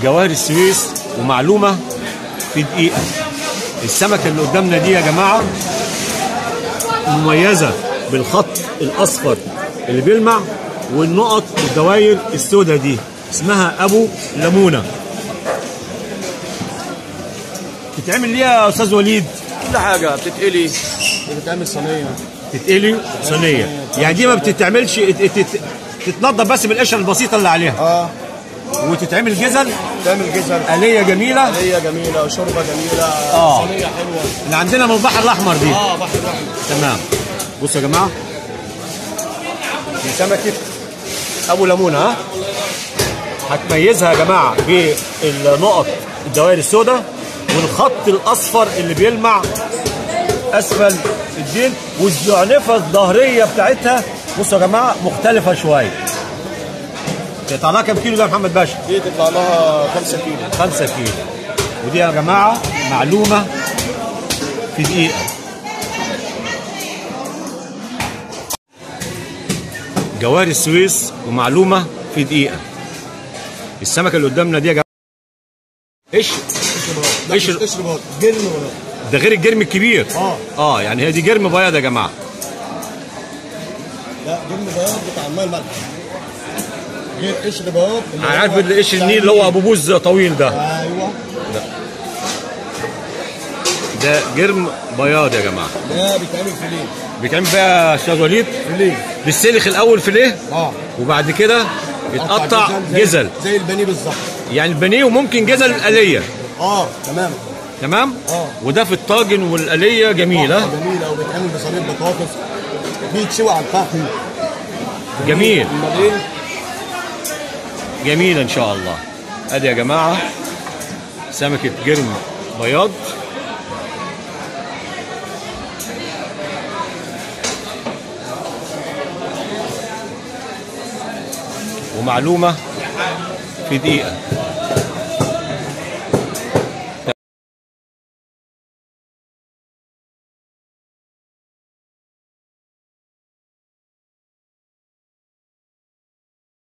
جواهر السويس ومعلومه في دقيقه السمكه اللي قدامنا دي يا جماعه مميزه بالخط الاصفر اللي بيلمع والنقط الدواير السوداء دي اسمها ابو ليمونه بتتعمل ليه يا استاذ وليد كل حاجه بتتقلي بتتعمل صينيه تتقلي صينيه يعني دي ما بتتعملش ات- ات- ات- تتنضف بس بالقشره البسيطه اللي عليها اه وتتعمل جزل تعمل جزر آلية جميلة هي جميله وشوربه جميله آه. صينيه حلوه اللي عندنا من البحر الأحمر دي اه بحر الرحمه تمام بصوا يا جماعة دي سمكة أبو ليمونة ها هتميزها يا جماعة بالنقط الدوائر السوداء والخط الأصفر اللي بيلمع أسفل الديل والزعنفة الظهرية بتاعتها بصوا يا جماعة مختلفة شوية تقطع لها كام كيلو ده يا محمد باشا؟ دي تطلع لها 5 كيلو 5 كيلو ودي يا جماعة معلومة في دقيقة جواهر السويس ومعلومة في دقيقة السمكة اللي قدامنا دي يا جماعة ايش ايش ال- اشرب جرم ولا ده غير الجرم الكبير اه اه يعني هي دي جرم بياض يا جماعة لا جرم بياض بتاع الماء الملح غير قشر بياض اللي انا هو عارف ايش بتاع النيل اللي هو ابو بوز طويل ده ايوه ده جرم بياض يا جماعة ده بيتعمل فيليه بيتعمل بقى يا استاذ وليد فيليه بالسلخ الاول فيليه اه وبعد كده يتقطع زي- جزل زي البانيه بالظبط يعني البانيه وممكن جزل آلية اه تمام تمام اه. وده في الطاجن والآلية جميلة جميله وبيتعمل بصينيه بطاطس بيتشوي على الفحم جميل امال ايه جميل ان شاء الله ادي يا جماعة سمكة جرم بياض ومعلومة في دقيقة